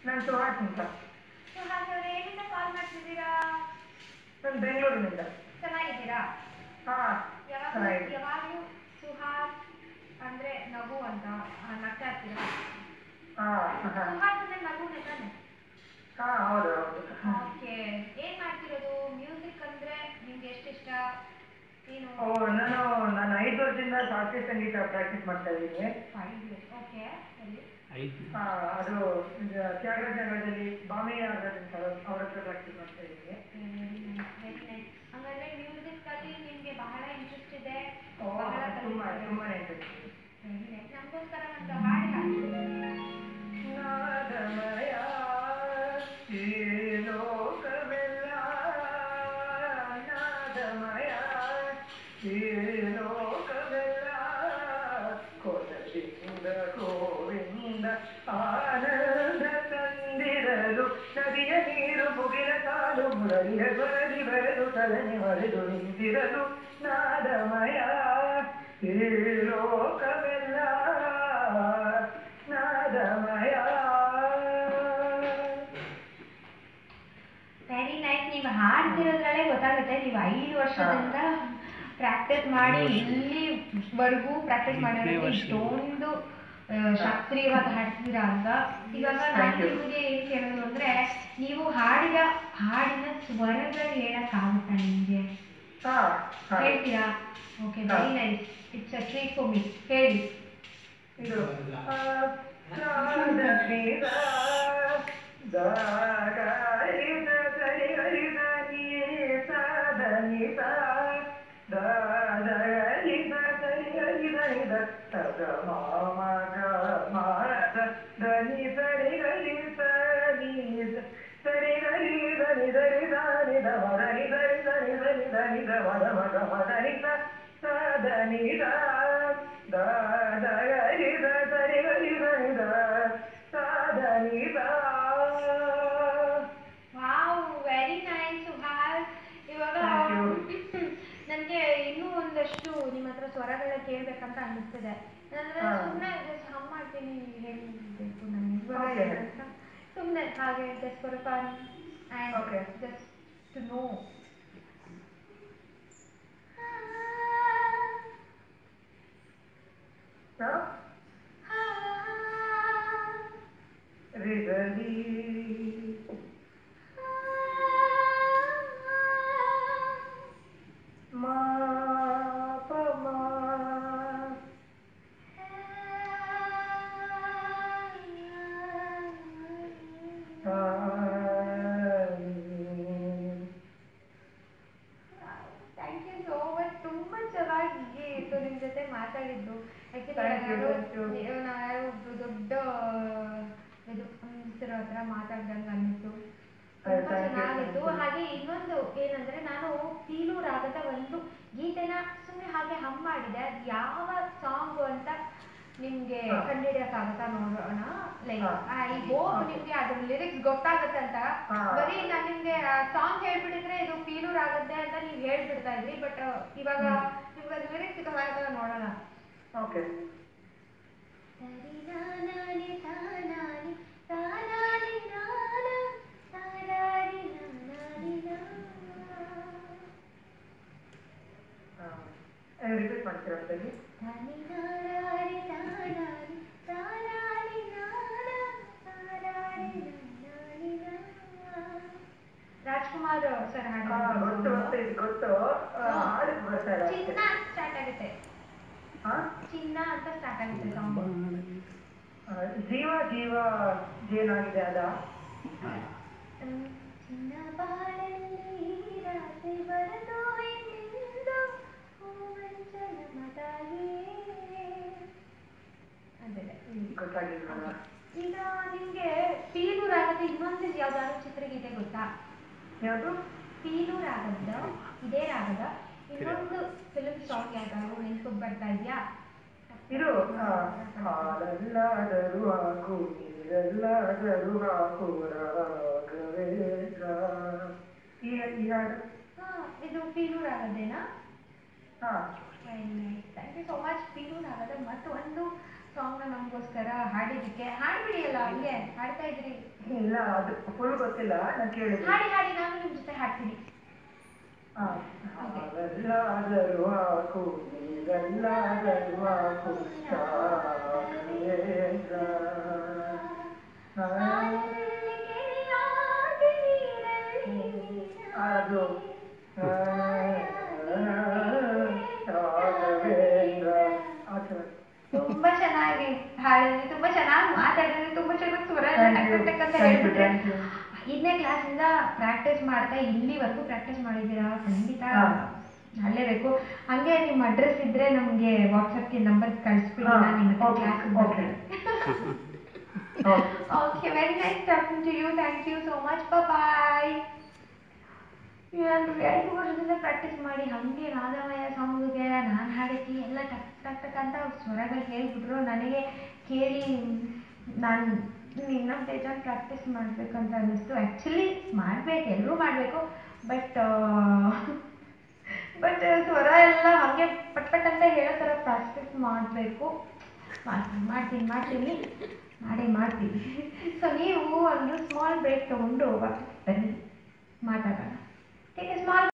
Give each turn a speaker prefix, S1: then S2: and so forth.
S1: ನಾನು ಸುಹಾಸ್ ಅಂತ
S2: ಸೊ ಹಾಗೆ ಅವ್ರು ಎಲ್ಲಿಂದ ಕಾಲ್ ಮಾಡ್ತಿದ್ದೀರಾ
S1: ನಾನು ಬೆಂಗಳೂರಿನಿಂದ
S2: ಚೆನ್ನಾಗಿದ್ದೀರಾ
S1: ಹಾಂ
S2: ಯಾವಾಗಲೂ
S1: ಚೆನ್ನಾಗಿದೆ
S2: ಯಾವಾಗಲೂ ಸುಹಾಸ್ ಅಂದ್ರೆ ನಗು ಅಂತ ಆ, ನಗ್ತಾ ಇರ್ತೀರಾ
S1: ಹಾಂ ಹಾಂ
S2: ಸುಹಾಸ್ ಅಂದ್ರೆ ನಗುನೇ ತಾನೆ
S1: ಹಾಂ ಹೌದು ಹೌದು
S2: ಓಕೆ ಏನ್ ಮಾಡ್ತಿರೋದು ಮ್ಯೂಸಿಕ್ ಅಂದ್ರೆ ನಿಮ್ಗೆ ಎಷ್ಟು ಇಷ್ಟ ಏನು
S1: ಓ ನಾನು ನಾನು ಐದು ವರ್ಷದಿಂದ ಶಾಸ್ತ್ರೀಯ ಸಂಗೀತ ಪ್ರಾಕ್ಟೀಸ್ ಮಾಡ್ತಾ ಇದ್ದೀನಿ
S2: ಫೈವ್ ಇಯರ್ಸ್ ಓಕೆ ಸರಿ
S1: ಆ, ಅದು ಇದು ತ್ಯಾಗರಾಜ ನಗರದಲ್ಲಿ ಬಾಮೆ ಅಂತ ಅವ್ರ ಹತ್ರ ಪ್ರಾಕ್ಟೀಸ್ ಮಾಡ್ತಾ ಇದ್ದೀನಿ
S2: ವೆರಿ ನೈಸ್ ಹಂಗಾದ್ರೆ ಮ್ಯೂಸಿಕ್ ಅಲ್ಲಿ ನಿಮ್ಗೆ ಬಹಳ ಇಂಟ್ರೆಸ್ಟ್ ಇದೆ
S1: ಓ
S2: ಬಹಳ
S1: ತುಂಬಾ
S2: ಕಲಿತಿದ್ದೀರಾ.
S1: ತುಂಬಾ ಇಂಟ್ರೆಸ್ಟ್
S2: Very nice. ನಮ್ಗೋಸ್ಕರ ಒಂದು ಹಾಡು ಹಾಡಿ
S1: ನಾದಮಯ ಈ ಲೋಕವೆಲ್ಲ ನಾದಮಯ ಈ ಲೋಕವೆಲ್ಲ ಕೊಲದಿಂದ ಗೋವಿಂದ ಆನಂದ ತಂದಿರಲು ನದಿಯ ನೀರು ಮುಗಿಲ ಕಾಲು ಮುರಳಿಯ ಸ್ವರದಿ ಬರೆದು ತಲನೆ ಮರೆದು ನಿಂತಿರಲು ನಾದಮಯ ಈ ಲೋಕವೆಲ್ಲ ನಾದಮಯ
S2: ವೆರಿ ನೈಸ್ ನೀವು ಹಾಡ್ತಿರೋದ್ರಲ್ಲೇ ಗೊತ್ತಾಗುತ್ತೆ ನೀವು ಐದು ವರ್ಷದಿಂದ ಪ್ರಾಕ್ಟೀಸ್ ಮಾಡಿ ಇಲ್ಲಿವರೆಗೂ ಪ್ರಾಕ್ಟೀಸ್ ಮಾಡಿರೋದು ಇಷ್ಟೊಂದು ಆ, ಶಾಸ್ತ್ರೀಯವಾಗಿ ಹಾಡ್ತೀರಾ ಅಂತ ಇವಾಗ ನಾನು
S1: Thank you.
S2: ನಿಮಗೆ ಏನ್ ಕೇಳೋದು ಅಂದ್ರೆ ನೀವು ಹಾಡಿದ ಹಾಡಿನ ಸ್ವರಗಳು ಹೇಳಕ್ಕಾಗುತ್ತಾ ನಿಮ್ಗೆ
S1: ಹಾ ಹಾ
S2: ಹೇಳ್ತೀರಾ ಓಕೆ
S1: ಹಾ.
S2: Very nice it's a treat for me ಹೇಳಿ
S1: ಇದು ಆ, ನಾದನಿದ ದಾಗರಿದ ಸರಿಗರಿದ ನೀಸದನಿದ ದಾದಗರಿದ ಸರಿಗರಿದ ನಿದ ಸದ ಮಾಮಗ ಮಾದ ಧನಿ ಸರಿಗರಿದ ನೀದ ಸರಿಗರಿದ ನಿದರಿದ ನಿದ ವರನಿದ ನಿದ ನಿದ ನಿದ ನಿದ ವರ ಮಗ ಮದನಿದ ಸದನಿದ ದಾದಗರಿದ ಸರಿಗರಿದ ನಿದ ಸದನಿದ
S2: ವಾವ್ ವೆರಿ ನೈಸ್ ಸುಹಾಸ್ ಇವಾಗ
S1: Thank
S2: ನನಗೆ ಇನ್ನೂ ಒಂದಷ್ಟು ನಿಮ್ಮ ಹತ್ರ ಸ್ವರಗಳ ಕೇಳ್ಬೇಕಂತ ಅನ್ನಿಸ್ತದೆ ಅಂದ್ರೆ
S1: ಹಾ.
S2: ಸುಮ್ಮನೆ ಜಸ್ಟ್ ಹಮ್ ಮಾಡ್ತೀನಿ ಹೇಳಬೇಕು ನನಗೆ
S1: Okay.
S2: ಅಂತ ಸುಮ್ಮನೆ ಹಾಗೆ just for fun
S1: Okay.
S2: And just to know
S1: ಹ? ರಿಗಲಿ ಮಾ ಪ ಮಾ ಪ ನೀ.
S2: ಥ್ಯಾಂಕ್ ಯು ಸೋ ಮಚ್ ತುಂಬ ಚೆನ್ನಾಗಿ ಇತ್ತು ನಿಮ್ಮ ಜೊತೆ ಮಾತಾಡಿದ್ದು
S1: Thank you, thank you.
S2: Actually ನಾವು ಯಾರೋ ಒಬ್ರು ದೊಡ್ಡ ಇದು ಅನ್ಸಿರೋ ಹತ್ರ ಮಾತಾಡ್ದಂಗೆ ಅನ್ನಿಸ್ತು
S1: ಆಯ್ತು,
S2: ತುಂಬ
S1: thank you,
S2: ಚೆನ್ನಾಗಿತ್ತು
S1: thank you.
S2: ಹಾಗೆ ಇನ್ನೊಂದು ಏನಂದ್ರೆ ನಾನು ಪೀಲು ರಾಗದ ಒಂದು ಗೀತೆನ ಸುಮ್ಮನೆ ಹಾಗೆ ಹಮ್ ಮಾಡಿದೆ ಅದು ಯಾವ ಸಾಂಗ್ ಅಂತ ನಿಮ್ಗೆ
S1: ಹಾ.
S2: ಕಂಡುಹಿಡಿಯಕ್ಕಾಗತ್ತಾ ನೋಡೋಣ ಲೈಕ್
S1: ಹಾ.
S2: I hope
S1: Okay.
S2: ನಿಮ್ಗೆ ಅದ್ರ ಲಿರಿಕ್ಸ್ ಗೊತ್ತಾಗತ್ತೆ ಅಂತ
S1: ಹಾ.
S2: ಬರೀ ನಾನು ನಿಮ್ಗೆ ಸಾಂಗ್ ಹೇಳ್ಬಿಟ್ಟಿದ್ರೆ ಇದು ಫೀಲೂರ್ ಆಗುತ್ತೆ ಅಂತ ನೀವು ಹೇಳ್ಬಿಡ್ತಾ ಇದ್ರಿ ಬಟ್ ಇವಾಗ
S1: ಹ್ಮ್.
S2: ನಿಮ್ಗೆ ಅದು ಲಿರಿಕ್ಸ್ ಗೊತ್ತಾಗತ್ತಲ್ಲ ನೋಡೋಣ
S1: ಓಕೆ ರಿಪೀಟ್ ಮಾಡ್ತೀರಾ ಅಂತೇಳಿ
S2: ರಾಜ್ಕುಮಾರ್ ಸರ್
S1: ಹಾ ಗೊತ್ತು ಗೊತ್ತು ಇದು ಗೊತ್ತು ಆ, ಹಾಡು ಬರ್ತಾ ಇಲ್ಲ ಅಷ್ಟೇ.
S2: ಚಿನ್ನ ಸ್ಟಾರ್ಟ್ ಆಗುತ್ತೆ
S1: ಹಾ?
S2: ಚಿನ್ನ ಅಂತ ಸ್ಟಾರ್ಟ್ ಆಗುತ್ತೆ ಸಾಂಗ್
S1: ಆ, ಜೀವ ಜೀವ ಏನಾಗಿದೆ ಅದ
S2: ಚಿನ್ನ ಬಾಳಲ್ಲಿ ರಾತ್ರಿ ಬರದು ಎಂದು ಹೂವಂಚನ ಮದಾಗಿ ಅದೇ
S1: ಗೊತ್ತಾಗಿಲ್ಲ
S2: ಈಗ ನಿಮ್ಗೆ ಪೀಲೂರ್ ಆಗತ್ತೆ ಇನ್ನೊಂದು ಯಾವ್ದಾದ್ರು ಚಿತ್ರಗೀತೆ ಗೊತ್ತಾ
S1: ಯಾವುದು
S2: ಪೀಲು ರಾಗದ ಇದೇ ರಾಗದ ಇನ್ನೊಂದು ಫಿಲ್ಮ್ ಸಾಂಗ್ ಯಾವ್ದಾದ್ರು ನೆನ್ಸ್ಕೊಂಡ್ ಬರ್ತಾ ಇದೆಯಾ
S1: ಇದು ಆ, ಹಾಲಲ್ಲಾದರೂ ಹಾಕು ನೀರಲ್ಲಾದರೂ ಹಾಕು ರಾಘವೇಂದ್ರ ಈ ಈ ಹಾಡು
S2: ಹಾ ಇದು ಪೀಲು ರಾಗದೇನಾ
S1: ಹಾ
S2: thank you so much Pilu ರಾಗದ ಮತ್ತು ಒಂದು ಸಾಂಗ್ನ ನಮಗೋಸ್ಕರ ಹಾಡಿದ್ದಕ್ಕೆ ಹಾಡ್ಬಿಡಿ ಅಲ್ಲ ಹಂಗೆ ಹಾಡ್ತಾ ಇದ್ರಿ
S1: ಇಲ್ಲ ಅದು ಫುಲ್ ಗೊತ್ತಿಲ್ಲ ನಾನು ಕೇಳಿದ್ದೆ
S2: ಹಾಡಿ ಹಾಡಿ ನಾನು ನಿಮ್ಮ ಜೊತೆ ಹಾಡ್ತೀನಿ
S1: ಹಾವೆಲ್ಲಾದರೂ ಹಾಕು ನೀರೆಲ್ಲಾದರೂ ಹಾಕು ರಾಘವೇಂದ್ರ. ಅದು ರಾಘವೇಂದ್ರ ಆ ಥರ.
S2: ತುಂಬಾ ಚೆನ್ನಾಗಿ ಹಾಡಿದ್ರಿ ತುಂಬಾ ಚೆನ್ನಾಗಿ ಮಾತಾಡಿದ್ರಿ ತುಂಬಾ ಚೆನ್ನಾಗಿ ಸ್ವರ ಎಲ್ಲ
S1: Thank you.
S2: ಟಕ್ ಟಕ್ ಅಂತ
S1: Thank you,
S2: ಹೇಳ್ಬಿಟ್ರೆ
S1: thank you.
S2: ಐದನೇ ಕ್ಲಾಸಿಂದ ಪ್ರಾಕ್ಟೀಸ್ ಮಾಡ್ತಾ ಇಲ್ಲಿವರೆಗೂ ಪ್ರಾಕ್ಟೀಸ್ ಮಾಡಿದ್ದೀರಾ ಖಂಡಿತ
S1: ಹಾ.
S2: ಹಾಡಲೇಬೇಕು ಹಂಗೆ ನಿಮ್ಮ ಅಡ್ರೆಸ್ ಇದ್ರೆ ನಮಗೆ ವಾಟ್ಸಪ್ಗೆ ನಂಬರ್ ಕಳಿಸ್ಬಿಡಿ
S1: ಹಾ,
S2: ನಾನು ನಿಮ್ಮ
S1: okay,
S2: class
S1: okay. Okay.
S2: Okay very nice talking to you thank you so much bye ನಾನು ಎರಡು ವರ್ಷದಿಂದ ಪ್ರಾಕ್ಟೀಸ್ ಮಾಡಿ ಹಾಗೆ ನಾದಮಯ ಸಾಂಗಿಗೆ ನಾನು ಹಾಡಿದ್ವಿ ಎಲ್ಲ ಟಕ್ ಟಕ್ ಟಕ್ ಅಂತ ಸ್ವರಗಳು ಹೇಳ್ಬಿಟ್ರು ನನಗೆ ಕೇಳಿ ನಾನು ಇನ್ನೊಂದು ಬೇಜಾರು ಪ್ರಾಕ್ಟೀಸ್ ಮಾಡಬೇಕಂತ ಅನ್ನಿಸ್ತು ಆ್ಯಕ್ಚುಲಿ ಮಾಡಬೇಕು ಎಲ್ಲರೂ ಮಾಡಬೇಕು ಬಟ್ ಬಟ್ ಸ್ವರ ಎಲ್ಲ ಹಾಗೆ ಪಟ್ ಪಟ್ ಅಂತ ಹೇಳೋ ಥರ ಪ್ರಾಕ್ಟೀಸ್ ಮಾಡಬೇಕು ಮಾಡ್ತೀನಿ ಮಾಡ್ತೀನಿ ಮಾಡ್ತೀನಿ ಮಾಡೇ ಮಾಡ್ತೀನಿ ಸೊ ನೀವು ಒಂದು ಸ್ಮಾಲ್ ಬ್ರೇಕ್ ತೊಗೊಂಡು ವಾಪಸ್ ಬನ್ನಿ ಮಾತಾಡೋಣ ಟೇಕ್ ಎ ಸ್ಮಾಲ್